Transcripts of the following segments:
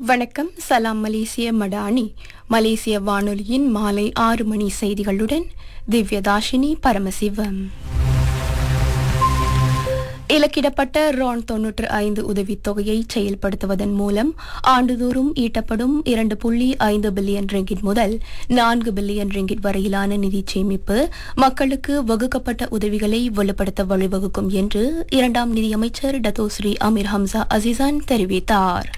வணக்கம் சலாம் மலேசிய மடானி மலேசிய வானொலியின் மாலை ஆறு மணி செய்திகளுடன் திவ்யதாஷினி பரமசிவம் இலக்கிடப்பட்ட ரான் தொன்னூற்று ஐந்து உதவித் தொகையை செயல்படுத்துவதன் மூலம் ஆண்டுதோறும் ஈட்டப்படும் இரண்டு புள்ளி ஐந்து பில்லியன் ரிங்கிட் முதல் நான்கு பில்லியன் ரிங்கிட் வரையிலான நிதி சேமிப்பு மக்களுக்கு வகுக்கப்பட்ட உதவிகளை வலுப்படுத்த வழிவகுக்கும் என்று இரண்டாம் நிதியமைச்சர் டத்தோஸ்ரீ அமீர் ஹம்சா அசிசான் தெரிவித்தார்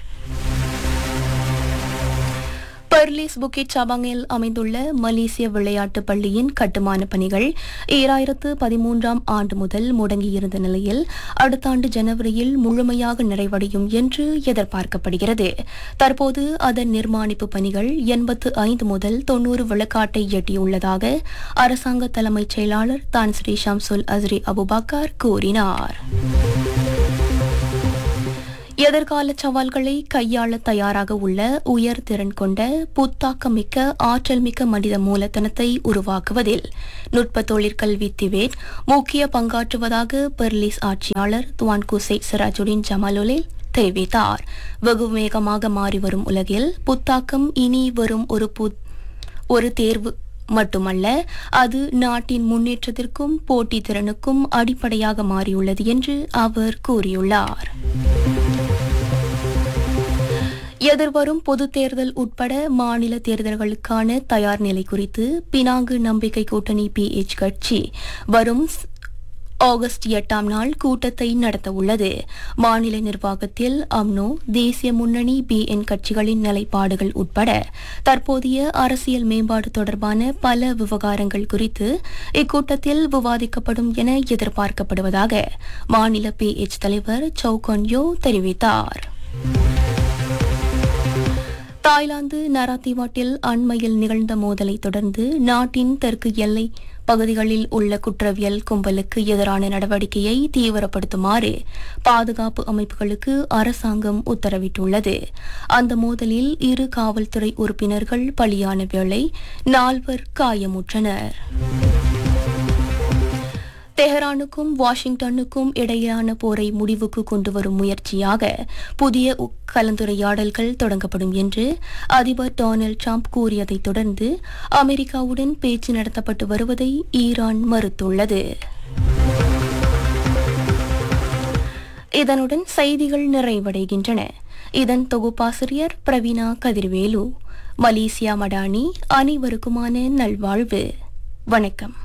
பெர்லிஸ் புக்கிட் சபாங்கில் அமைந்துள்ள மலேசிய விளையாட்டுப் பள்ளியின் கட்டுமான பணிகள் ஈராயிரத்து பதிமூன்றாம் ஆண்டு முதல் முடங்கியிருந்த நிலையில் அடுத்த ஆண்டு ஜனவரியில் முழுமையாக நிறைவடையும் என்று எதிர்பார்க்கப்படுகிறது தற்போது அதன் நிர்மாணிப்பு பணிகள் எண்பத்து ஐந்து முதல் தொன்னூறு விளக்காட்டை எட்டியுள்ளதாக அரசாங்க தலைமைச் செயலாளர் தான் ஸ்ரீ ஷம்சுல் அஸ்ரி அபுபக்கர் கூறினார் எதிர்கால சவால்களை கையாள தயாராக உள்ள உயர் திறன் கொண்ட புத்தாக்கமிக்க ஆற்றல் மிக்க மனித மூலதனத்தை உருவாக்குவதில் நுட்ப தொழிற்கல்வி திவேட் முக்கிய பங்காற்றுவதாக பெர்லிஸ் ஆட்சியாளர் துவான் குசை சிராஜுடின் ஜமாலுலில் தெரிவித்தார் வெகு வேகமாக மாறி வரும் உலகில் புத்தாக்கம் இனி வரும் ஒரு புத் ஒரு தேர்வு மட்டுமல்ல அது நாட்டின் முன்னேற்றத்திற்கும் போட்டித் திறனுக்கும் அடிப்படையாக மாறியுள்ளது என்று அவர் கூறியுள்ளார் எதிர்வரும் பொதுத் தேர்தல் உட்பட மாநில தேர்தல்களுக்கான தயார் நிலை குறித்து பினாங்கு நம்பிக்கை கூட்டணி பிஎச் கட்சி வரும் ஸ்- ஆகஸ்ட் எட்டாம் நாள் கூட்டத்தை நடத்த உள்ளது மாநில நிர்வாகத்தில் அம்னோ தேசிய முன்னணி பிஎன் கட்சிகளின் நிலைப்பாடுகள் உட்பட தற்போதைய அரசியல் மேம்பாடு தொடர்பான பல விவகாரங்கள் குறித்து இக்கூட்டத்தில் விவாதிக்கப்படும் என எதிர்பார்க்கப்படுவதாக மாநில பிஎச் தலைவர் சௌகன்யோ தெரிவித்தார் தாய்லாந்து நராத்திவாட்டில் அண்மையில் நிகழ்ந்த மோதலை தொடர்ந்து நாட்டின் தெற்கு எல்லை பகுதிகளில் உள்ள குற்றவியல் கும்பலுக்கு எதிரான நடவடிக்கையை தீவிரப்படுத்துமாறு பாதுகாப்பு அமைப்புகளுக்கு அரசாங்கம் உத்தரவிட்டுள்ளது அந்த மோதலில் இரு காவல்துறை உறுப்பினர்கள் பலியான வேளை நால்வர் காயமுற்றனர் தெஹரானுக்கும் வாஷிங்டனுக்கும் இடையிலான போரை முடிவுக்கு கொண்டு வரும் முயற்சியாக புதிய உ- கலந்துரையாடல்கள் தொடங்கப்படும் என்று அதிபர் டொனால்ட் ட்ரம்ப் கூறியதைத் தொடர்ந்து அமெரிக்காவுடன் பேச்சு நடத்தப்பட்டு வருவதை ஈரான் மறுத்துள்ளது இதனுடன் செய்திகள் நிறைவடைகின்றன இதன் தொகுப்பாசிரியர் பிரவீனா கதிர்வேலு மலேசியா மடானி அனைவருக்குமான நல்வாழ்வு வணக்கம்